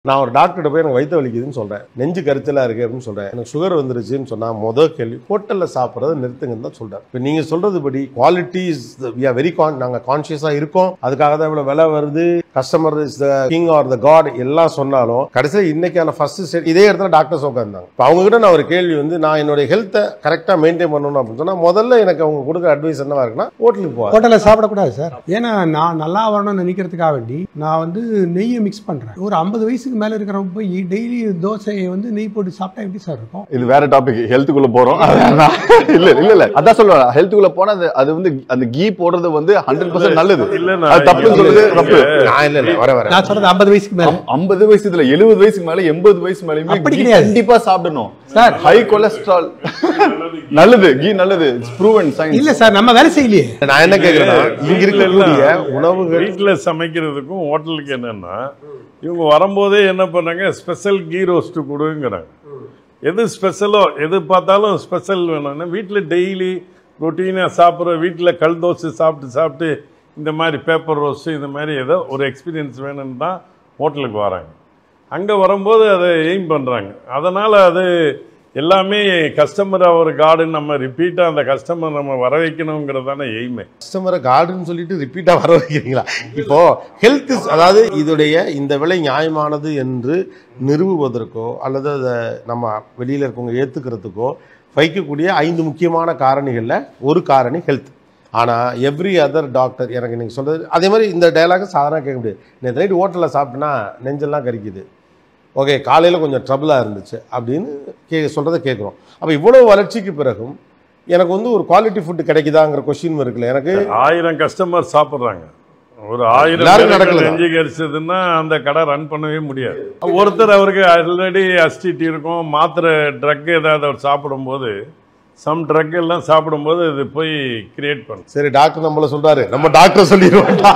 நான் ஒரு டாக்டர்கிட்ட போய் எனக்கு வயிற்று வலிக்குதுன்னு சொல்றேன் நெஞ்சு கரிச்சலா இருக்கு அப்படின்னு சொல்றேன் எனக்கு சுகர் வந்துருச்சுன்னு சொன்னா முத கேள்வி ஹோட்டல்ல சாப்பிட்றத நிறுத்துங்கன்னு தான் சொல்றேன் இப்போ நீங்க சொல்றது படி quality is we are very கான் நாங்க கான்சியஸா இருக்கோம் அதுக்காக தான் இவ்வளவு விலை வருது customer is the king or the god எல்லாம் சொன்னாலும் கடைசியில் இன்னைக்கான ஃபர்ஸ்ட் ஸ்டேட் இதே இடத்துல டாக்டர்ஸ் உட்காந்தாங்க இப்போ அவங்க கிட்ட நான் ஒரு கேள்வி வந்து நான் என்னுடைய ஹெல்த்தை கரெக்டாக மெயின்டைன் பண்ணணும் அப்படின்னு சொன்னா முதல்ல எனக்கு அவங்க கொடுக்குற அட்வைஸ் என்னவா இருக்குன்னா ஹோட்டலுக்கு போவாங்க ஹோட்டலில் சாப்பிடக்கூடாது சார் ஏன்னா நான் நல்லா வரணும்னு நினைக்கிறதுக்காக வேண்டி நான் வந்து நெய்யை மிக்ஸ் பண்ணுறேன் ஒரு ஐம்பது வயசுக்கு மேலே இருக்கிறவங்க போய் டெய்லி தோசையை வந்து நெய் போட்டு சாப்பிட்டா எப்படி சார் இருக்கும் இது வேற டாபிக் ஹெல்த்துக்குள்ள போறோம் அது வேணாம். இல்ல இல்ல இல்ல அதான் சொல்லுவேன் ஹெல்த்துக்குள்ள போனா அது அது வந்து அந்த கீ போடுறது வந்து ஹண்ட்ரட் பர்சன்ட் நல்லது இல்ல, நான் அது தப்புன்னு சொல்றது தப்பு நான் இல்லை இல்லை வர வர நான் சொல்றது ஐம்பது வயசுக்கு மேலே ஐம்பது வயசு இதுல எழுபது வயசுக்கு மேல எண்பது வயசு மேலயுமே அப்படி ghee கிடையாது. கண்டிப்பா சாப்பிடணும் சார். ஹை கொலஸ்ட்ரால் நல்லது கீ நல்லது இட்ஸ் ப்ரூவன் சயின்ஸ் இல்லை சார் நம்ம வேலை செய்யலையே நான் என்ன கேட்குறேன்னா இங்க இருக்கக்கூடிய உணவுகள் வீட்டில் சமைக்கிறதுக்கும் ஹோட்டலுக்கு என்னன்னா இவங்க வரும்போதே என்ன பண்ணாங்க ஸ்பெஷல் கீ ரோஸ்ட்டு கொடுங்கிறாங்க எது ஸ்பெஷலோ எது பார்த்தாலும் ஸ்பெஷல் வேணும்னா வீட்டில் டெய்லி ரொட்டீனாக சாப்பிட்ற வீட்டில் கல் தோசை சாப்பிட்டு சாப்பிட்டு இந்த மாதிரி பேப்பர் ரோஸ்ட்டு இந்த மாதிரி ஏதோ ஒரு எக்ஸ்பீரியன்ஸ் வேணும்னு தான் ஹோட்டலுக்கு வராங்க அங்கே வரும்போது அதை எய்ம் பண்ணுறாங்க அதனால் அது எல்லாமே கஸ்டமர் அவர் கார்டுன்னு நம்ம ரிப்பீட்டாக அந்த கஸ்டமர் நம்ம வர வைக்கணுங்கிறது தானே எய்மே கஸ்டமரை கார்டுன்னு சொல்லிட்டு ரிப்பீட்டா வர வைக்கிறீங்களா இப்போ ஹெல்த் அதாவது இதோடைய இந்த விலை நியாயமானது என்று நிறுவுவதற்கோ அல்லது அதை நம்ம வெளியில இருக்கவங்க ஏத்துக்கிறதுக்கோ வைக்கக்கூடிய ஐந்து முக்கியமான காரணிகள்ல ஒரு காரணி ஹெல்த் ஆனா எவ்ரி அதர் டாக்டர் எனக்கு நீங்க சொல்றது அதே மாதிரி இந்த டயலாக சாதாரண கேட்க முடியாது நேற்று நைட் ஹோட்டலில் சாப்பிட்டேன்னா நெஞ்செல்லாம் கரிக்குது ஓகே காலையில் கொஞ்சம் ட்ரபிளாக இருந்துச்சு அப்படின்னு கே சொல்கிறத கேட்குறோம் அப்போ இவ்வளோ வளர்ச்சிக்கு பிறகும் எனக்கு வந்து ஒரு குவாலிட்டி ஃபுட்டு கிடைக்குதாங்கிற கொஸ்டின் இருக்குல்ல எனக்கு ஆயிரம் கஸ்டமர் சாப்பிட்றாங்க ஒரு ஆயிரம் எல்லாரும் பேருக்கு நடக்கல. நெஞ்சு கரிச்சதுன்னா அந்த கடை ரன் பண்ணவே முடியாது ஒருத்தர் அவருக்கு ஆல்ரெடி அஸ்டிட்டி இருக்கும் மாத்திரை ட்ரக் ஏதாவது அவர் சாப்பிடும்போது சம் ட்ரக் எல்லாம் சாப்பிடும்போது இது போய் கிரியேட் பண்ணும் சரி டாக்டர் நம்மள சொல்றாரு நம்ம டாக்டர் சொல்லிடுவோம்டா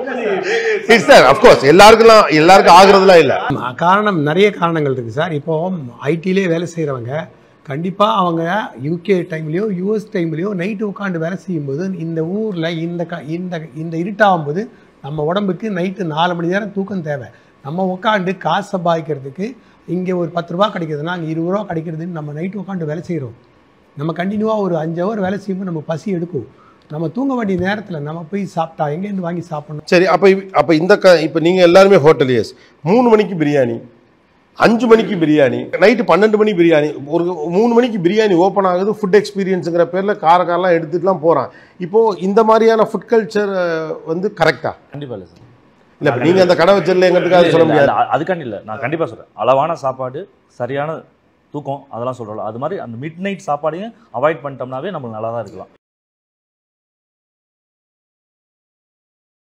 சார் அஃப்கோர்ஸ் எல்லாருக்கும் எல்லாருக்கும் ஆகுறதுலாம் இல்லை ஆமா, காரணம் நிறைய காரணங்கள் இருக்குது சார் இப்போ ஐடிலே வேலை செய்கிறவங்க கண்டிப்பாக அவங்க யூகே டைம்லேயோ யூஎஸ் டைம்லேயோ நைட்டு உட்காந்து வேலை செய்யும்போது இந்த ஊரில் இந்த க இந்த இந்த இருட்டாகும் போது நம்ம உடம்புக்கு நைட்டு நாலு மணி நேரம் தூக்கம் தேவை நம்ம உட்காந்து காசு சம்பாதிக்கிறதுக்கு இங்கே ஒரு பத்து ரூபா கிடைக்குதுன்னா அங்கே இருபது ரூபா கிடைக்கிறதுன்னு நம்ம நைட்டு உட்காந்து வேலை செய்கிறோம் நம்ம கண்டினியூவாக ஒரு அஞ்சு ஹவர் வேலை செய்யும்போது நம்ம பசி எடுக்கும் நம்ம தூங்க வேண்டிய நேரத்தில் நம்ம போய் சாப்பிட்டா எங்கேருந்து வாங்கி சாப்பிடணும் சரி அப்போ அப்போ இந்த க இப்போ நீங்கள் எல்லாருமே ஹோட்டலியர்ஸ் மூணு மணிக்கு பிரியாணி அஞ்சு மணிக்கு பிரியாணி நைட்டு பன்னெண்டு மணி பிரியாணி ஒரு மூணு மணிக்கு பிரியாணி ஓப்பன் ஆகுது ஃபுட் எக்ஸ்பீரியன்ஸுங்கிற பேரில் கார காரெல்லாம் எடுத்துட்டுலாம் போகிறான் இப்போது இந்த மாதிரியான ஃபுட் கல்ச்சர் வந்து கரெக்டா கண்டிப்பா இல்லை சார் இல்லை இப்போ நீங்கள் அந்த கடை வச்சிடல எங்கிறதுக்காக சொல்ல இல்ல, முடியாது இல்ல, அதுக்காண்டி இல்லை நான் கண்டிப்பா சொல்றேன் அளவான சாப்பாடு சரியான தூக்கம் அதெல்லாம் சொல்றோம் அது மாதிரி அந்த மிட் நைட் சாப்பாடையும் அவாய்ட் பண்ணிட்டோம்னாவே நம்மளுக்கு நல்லா தான் இருக்கலாம்